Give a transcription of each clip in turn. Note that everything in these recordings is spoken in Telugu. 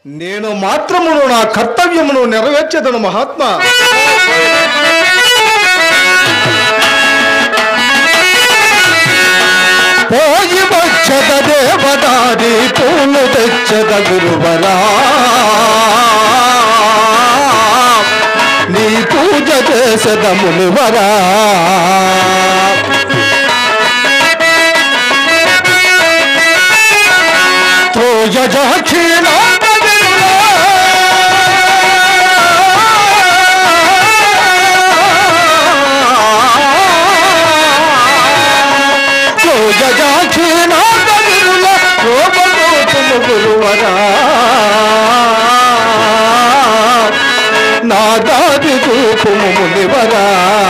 నేను మాత్రమును నా కర్తవ్యమును నెరవేర్చదను మహాత్మా పోయి వచ్చద దేవదారి పూలు తెచ్చద గురువరా నీ పూజ చేసద మునివరా త్రోయజాక్షిణ జగాక్షిణాదరుల రూపరూపము గురువరా నాదాది రూపము మునివరా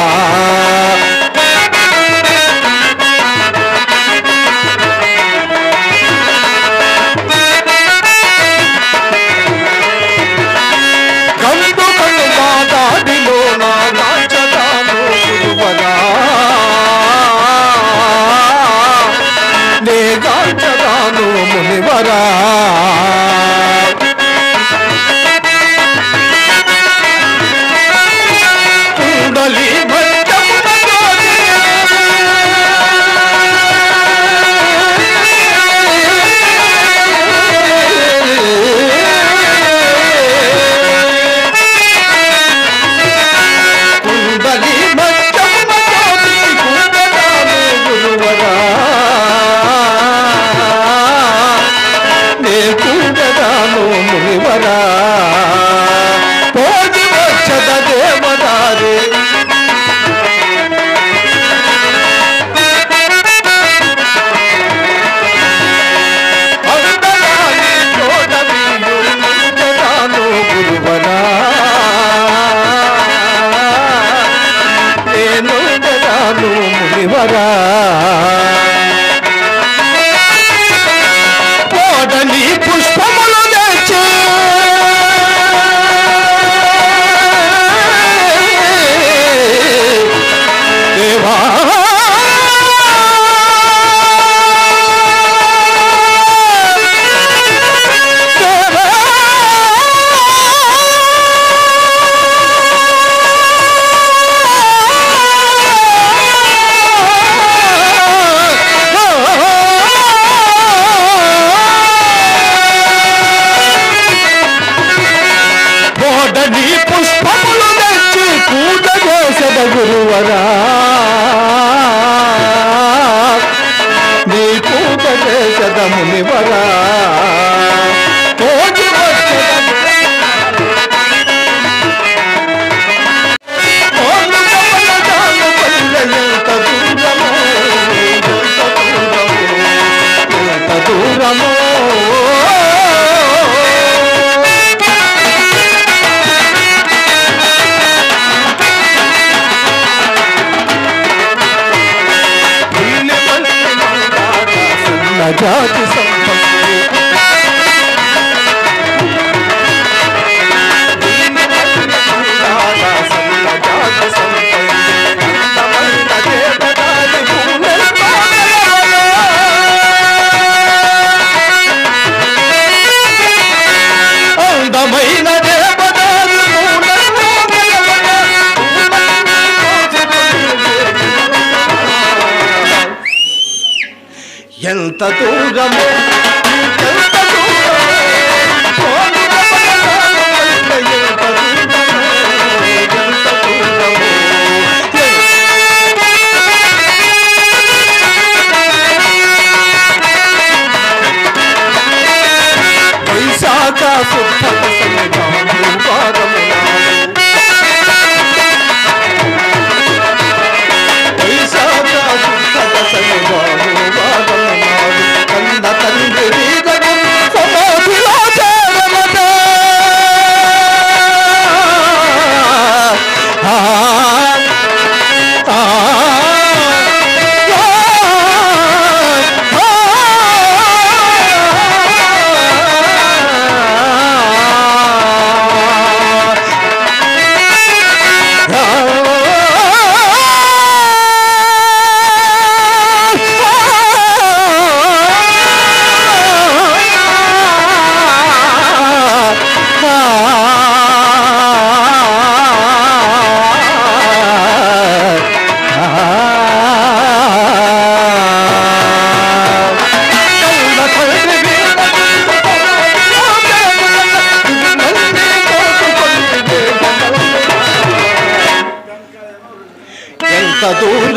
కందు కను మా దాడిలో నా నాచదాను గురువరా నే గాంచదాను మునివరా కుండలి భద్రమున కుండలి భద్రమున జ్యోతి కుండదాను గురువరా నే కుండదాను మునివరా పోది వచ్చద దేవదారి అందరాని తోడవీయు కుండదాను గురువరా నేను గదాను మునివరా కోడని పుష్పములు తెచ్చి దేవా కోడని పుష్పములు తెచ్చి పూజ చేసద గురువరా నీ పూజ చేసద మునివరా కోటి వచ్చద కోను కమల జాను పల్లె ఎంత దూరమో, ఎంత దూరమో, ఎంత దూరమో జాతి సంపత్తి అందమైన దేవదారు ఎంత దూరమో ఎంత దూరమో కోటి కమలదారు పల్లె ఎంత దూరమో, ఎంత దూరమో. వైశాఖ శుద్ధ సంఘాలు పాదములాడు. వైశాఖ శుద్ధ సంఘాలు పాదములాడు. కన్న తండ్రి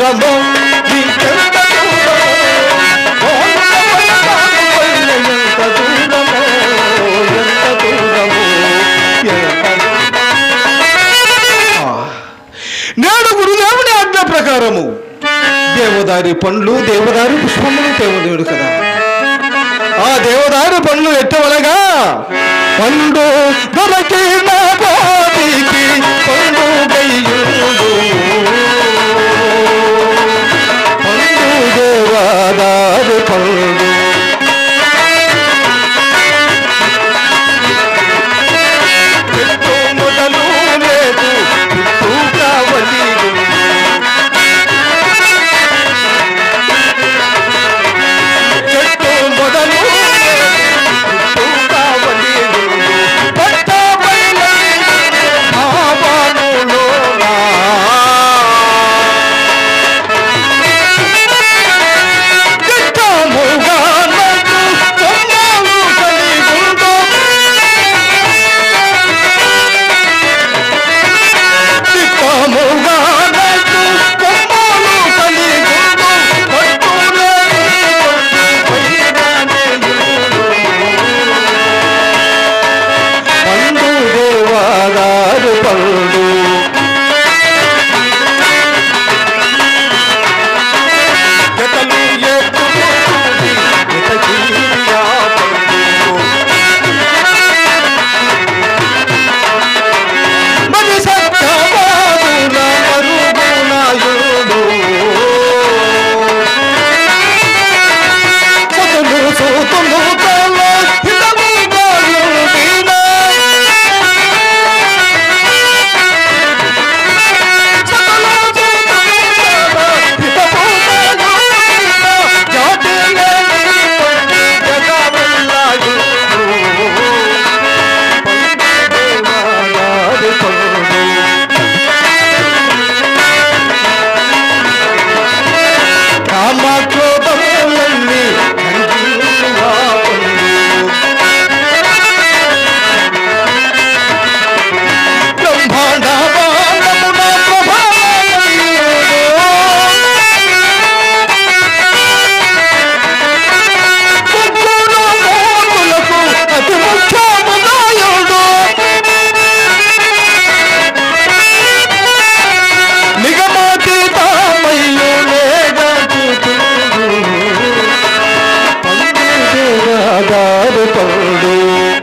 దూరమో ఇంకెంత దూరమో మోహన వయసాను పైన ఎంత దూరమో ఎంత దూరమో ఎంత ఆ, నేడు గురుదేవుని ఆజ్ఞ ప్రకారము దేవదారి పండ్లు దేవదారి పుష్పములు దేవదేవుడు కదా ఆ దేవదారి పండ్లు ఎట్టవలగా పండు దొరకిన పోటీకి పండు గయ్యుడు పండు దేవదారి పండు చెట్టు మొదలు లేదు చుట్టూ కావలి చెట్టు మొదలు చుట్టూ కావలి పట్ట భావనులోనా చిత్తముగా నన్ను కొమ్మాలు కలిగుండు చిత్తముగా నన్ను కొమ్మాలు కలిగుండు పట్టులేని పైగానే పండు దేవాదారు పండు జతలు ఎత్తుకుంటుంది జతజీవియా పండు మరి సత్యవాదుల మరుగునాయుడు సతులు సూతులు తల హితము గాయుడిన సతులు సూతులు తల హితము గాయుడిన జాతిలేని పండు జగవల్లాయుడు దేవాదారి పండు కామక్రోధములన్నీ నందిగా పండు బ్రహ్మాండ బాణమున ప్రభావముడు. ముగ్గురు మూర్ఖులకు అతి ముఖ్యముదాయుడు నిగమాతీతామయ్యులేగాదారు పౌడు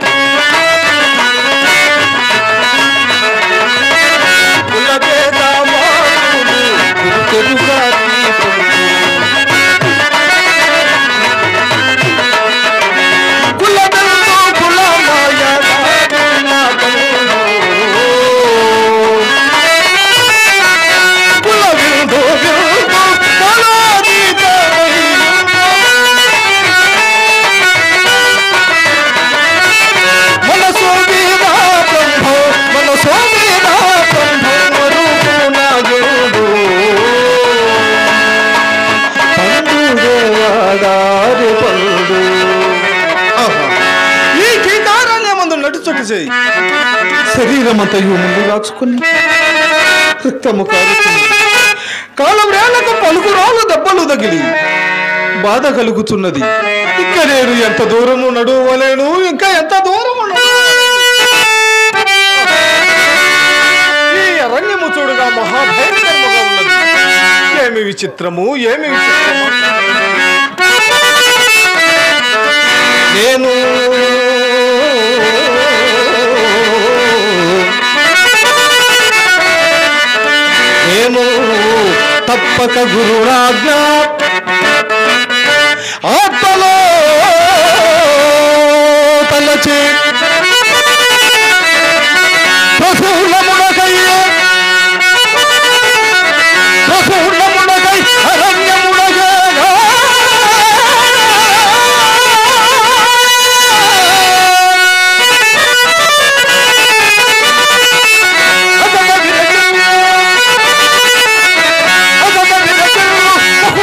కులబెల్లు కులమాయ నా కుల విందు విందు మనసు వీరా బ్రహ్మో మనసు వీరా బ్రహ్మో మరుపునాయుడు పండు దేవాదారి పండు ఈ కీకారాన్ని ముందు నడుచుట చేయి శరీరమంతయు ముందు రాచుకుని రక్తము కారుతున్నది కాలవ్రేళ్లకు పలుకురాలు దెబ్బలు తగిలి బాధ కలుగుతున్నది ఇక నేను ఎంత దూరము నడువలేను ఇంకా ఎంత దూరము నడవలేను? ఈ అరణ్యము చూడగా మహాభయంకరముగా ఉన్నది ఏమి విచిత్రము ఏమి విచిత్రము నేను నేను తప్పక గురురాజ్ఞ ఆత్మలో తలచి ప్రసూలమునకయ్యే ప్రసూలమునకై అరణ్యమునగా అదన విరచన అదన విరచన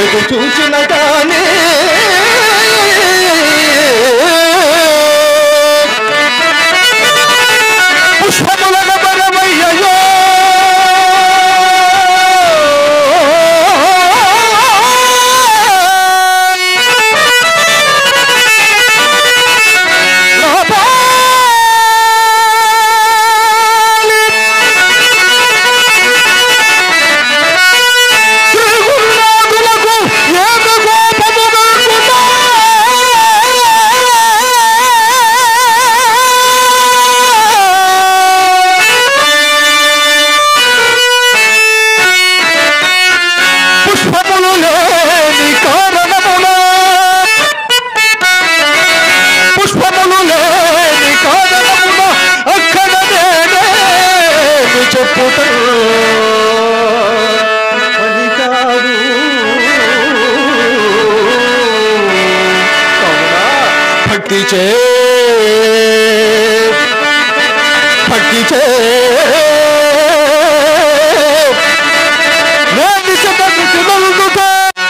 ఎటు చూచిన కానీ పుష్పములన పరమయ్యయో శ్రీ గురునాథులకు ఏక గోపముగనుకున్నా. పుష్పములు లేని కారణమున పుష్పములు లేని కారణమున అక్కడ నేనేమి చెప్పుట పని కాదు కావున భక్తి చే భక్తి చే నేను చెప్పకు నలుగుతా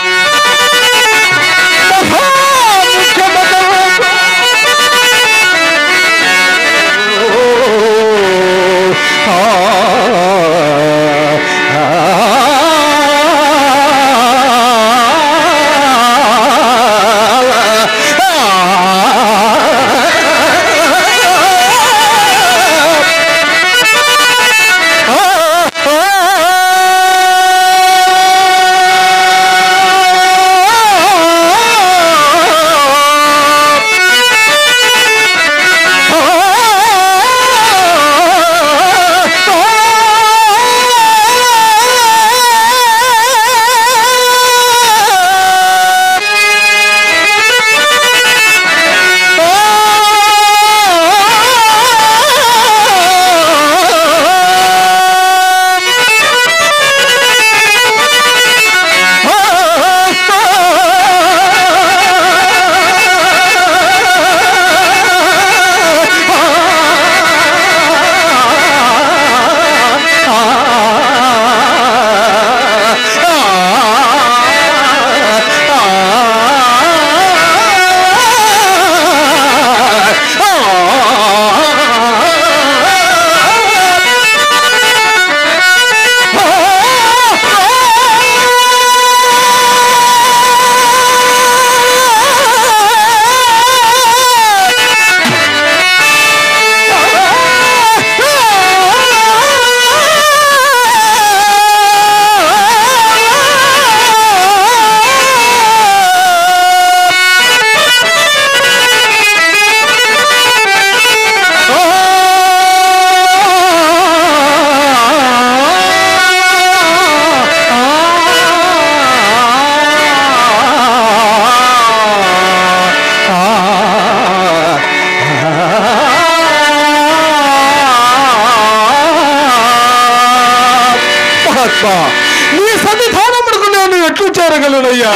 మహాత్మా నీ సన్నిధానమునకు నేను ఎట్లు చేరగలనయ్యా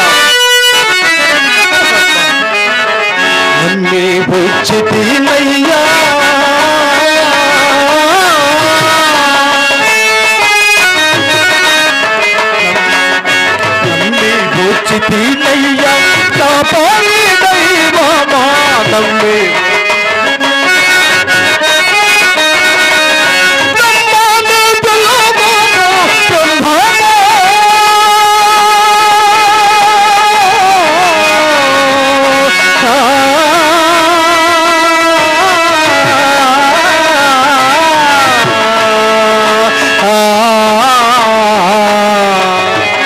నన్నే వచ్చితీనయ్యా నన్నే వచ్చితీనయ్యా కాపాడి దైవమా నన్నే బ్రహ్మాండ పిల్లవాడు బ్రహ్మ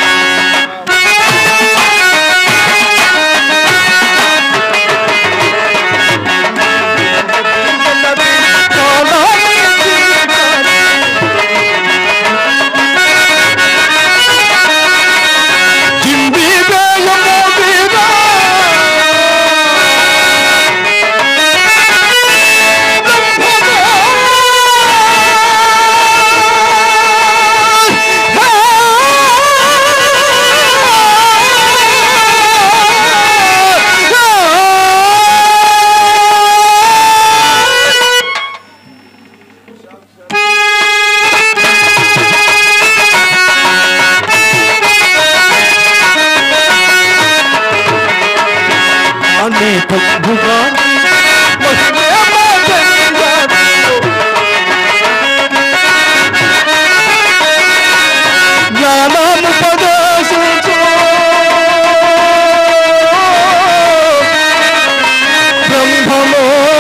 ప్రభుగా మహిమే మాధన్యాలు. జ్ఞానము ప్రదర్శించు బ్రహ్మమో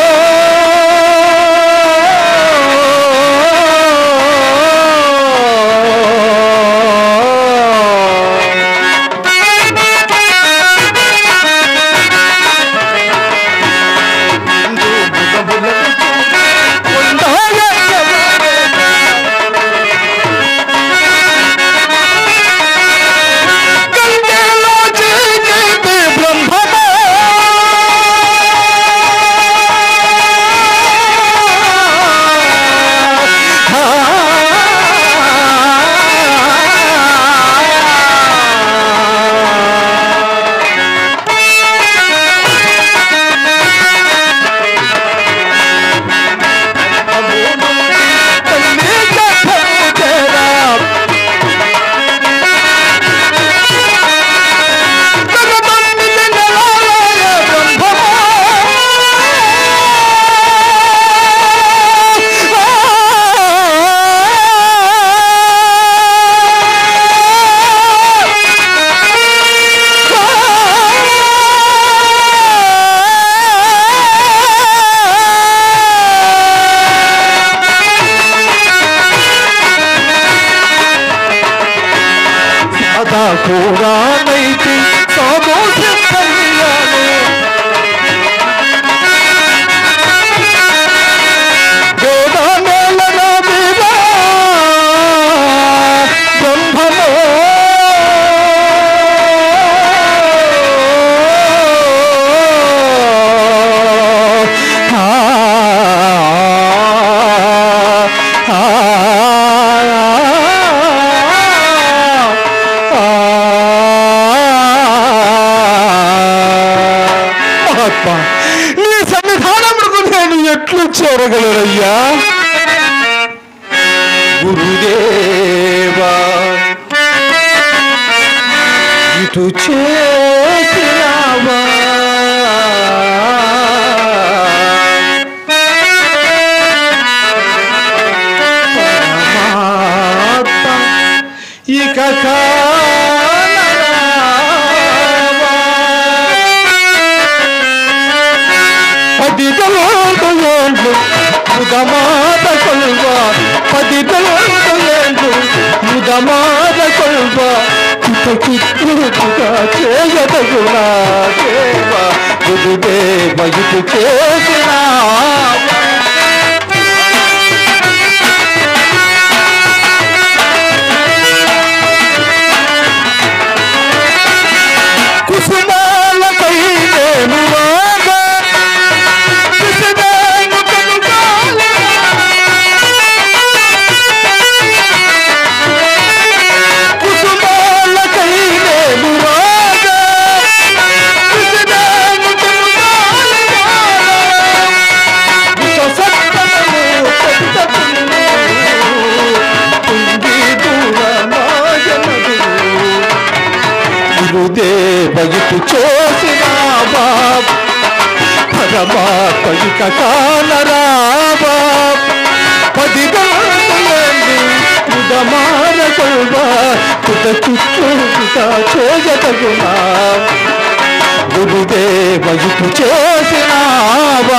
గంగలో చీకటి బ్రహ్మమో సదా కూడానైతి సమోస కళ్యాణి గోదామేళన మీద బ్రహ్మమో మహాత్మా నీ సన్నిధానములకు నేను ఎట్లు చేరగలరయ్యా గురుదేవా ఇటు చేసినావా పరమాత్మ ఇక కానరావా. పది తలోళ్ళు ముదమాద కొల్వ పది తలోళ్ళు ముదమాద కొల్వ చిత చిత్రుగా చేయదగునా దేవ గురుదేవ ఇటు చేసినా కుసుమాలపై నేను రాగా కుసుమాను కనుగాల. కుసుమాలకై నేను రాగా కుసుమాను కనుగాల. విషసత్తమము పెద్దపుల్లు, తుంగి దూరమాయనదు. గురుదేవ ఇటు చూసినావా పరమాత్మిక కానరావా పది గంటలండి ఉదమాన కొల్వా కుత చుట్టూగా చేయదగునా గురుదేవ ఇటు చేసినావా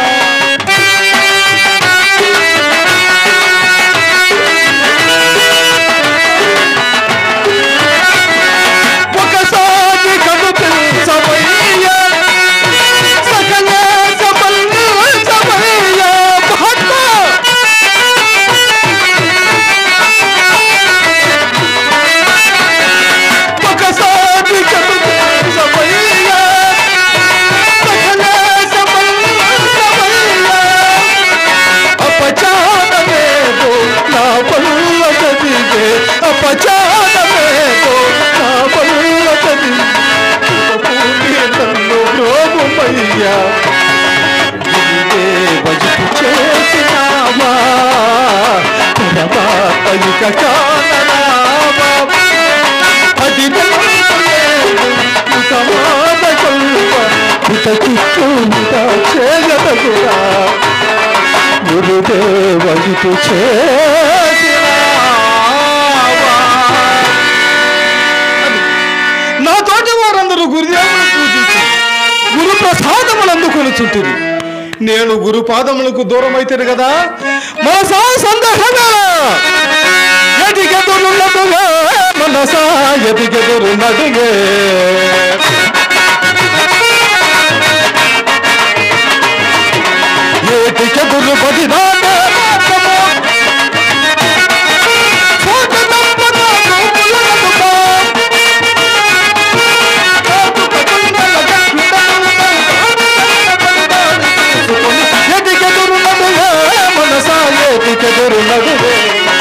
ఒకసారి కనిపించవయ్యా సకల సమన్వయమయ్యా మహాత్మా ఒకసారి కనిపించవయ్యా సకల సమన్వయమయ్యా అపచారమేదో నా వల్ల చదివే అపచారమేదో నా వల్ల చదివే పూర్తి నన్ను రోగుమయ్యా వజపు చేసినావా పరమాత్మిక కానరావా పది సమాన కొల్వ చిత చిత్తుగా చేయదగురా గురుదేవ ఇటు చేసినావా నా తోటి వారందరూ గురుదేవుని పూజించి గురు ప్రసాదములు అందుకొని చుట్టిరి నేను గురు పాదములకు దూరం అయితే కదా మనసా సందేహమే ఎదిగెదురున్నదుగా మనసా ఎదిగెదురున్నదుగే ఏటికెదురు పడినాడే మాత్రము చోట తప్పగా నోపులనదుగా ఎదిగెదురున్నదుగా మనసా ఏటికెదురున్నదుగే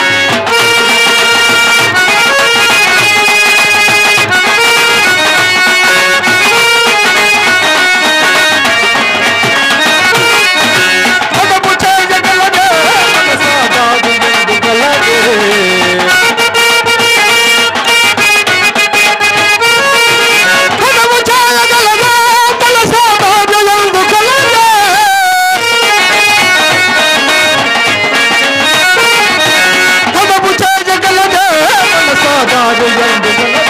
అదపు చేయగలదే మనసా కాదు ఎందుగలదే అదపు చేయగలదే మనసా కాదు ఎందుగలదే అదపు చేయగలదే మనసా కాదు ఎందుగలదే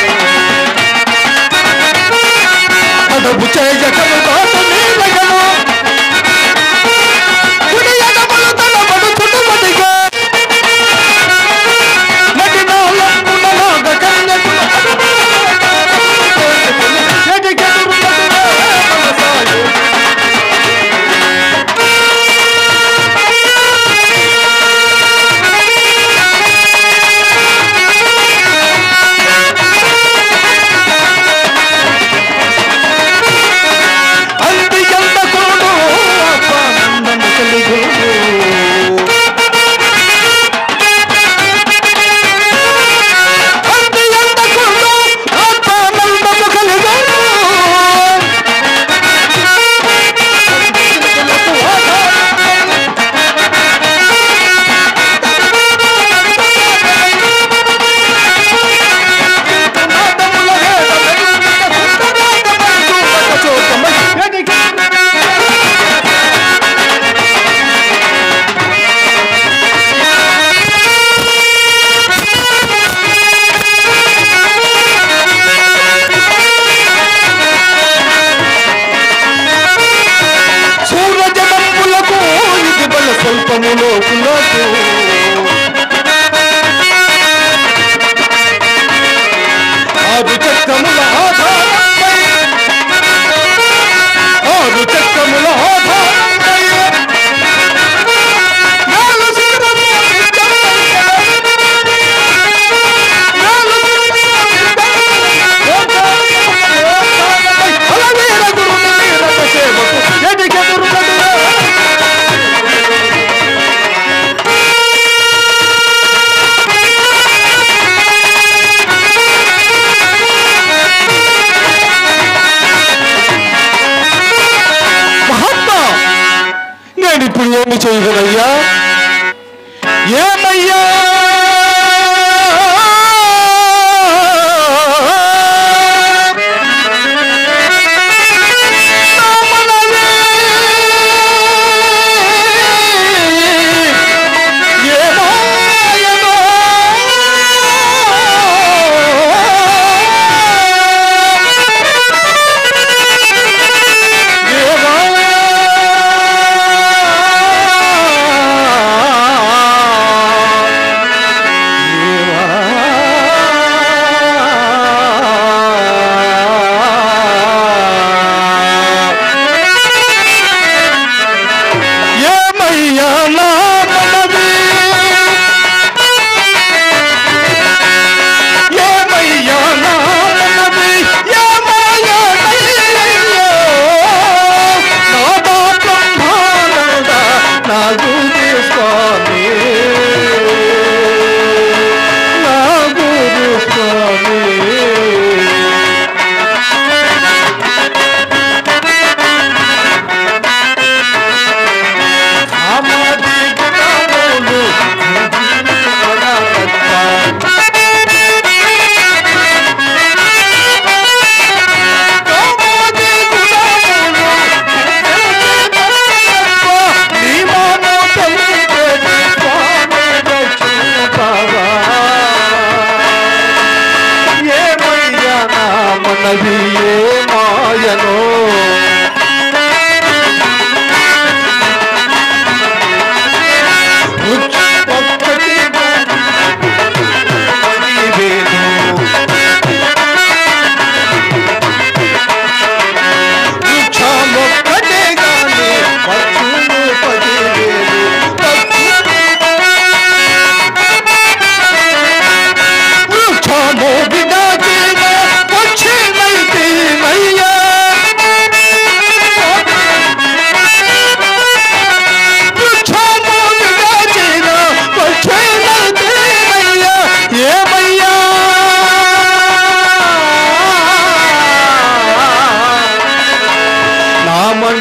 అదపు చేయగలదా నీలగను కుడియడములు తలబడు చుట్టుపటిగా నటినాలంబులలాగ కన్యకుల ఎదిగెదురున్నదుగా మనసాయు. అంది ఎందకుడు ఆత్మానందము కలిగును అంది ఎందకుడు ఆత్మానందము కలిగును సూర్యజనంబులకు ఇది బల స్వల్పములోకులకు ఆరు చక్రముల ఆధారమై ఆరు చక్రముల ఆధారమై నాలుగు శిఖరముల విద్యమై నాలుగు శిఖరముల అలవీర గురుని వీరత సేవకు ఎదిగెదురున్నదుగా మహాత్మా నేను ఇప్పుడు ఏమి చేయగలయ్యా ఏమయ్యా నా మనవే ఏమాయనో ఏమా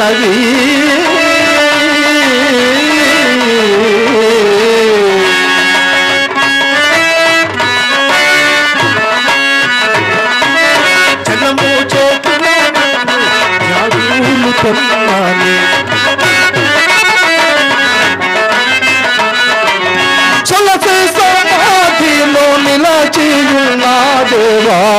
మనవి జనము చేతుల జాగులు తెమ్మని చలసే సమాధిలో నిలచియున్న దేవా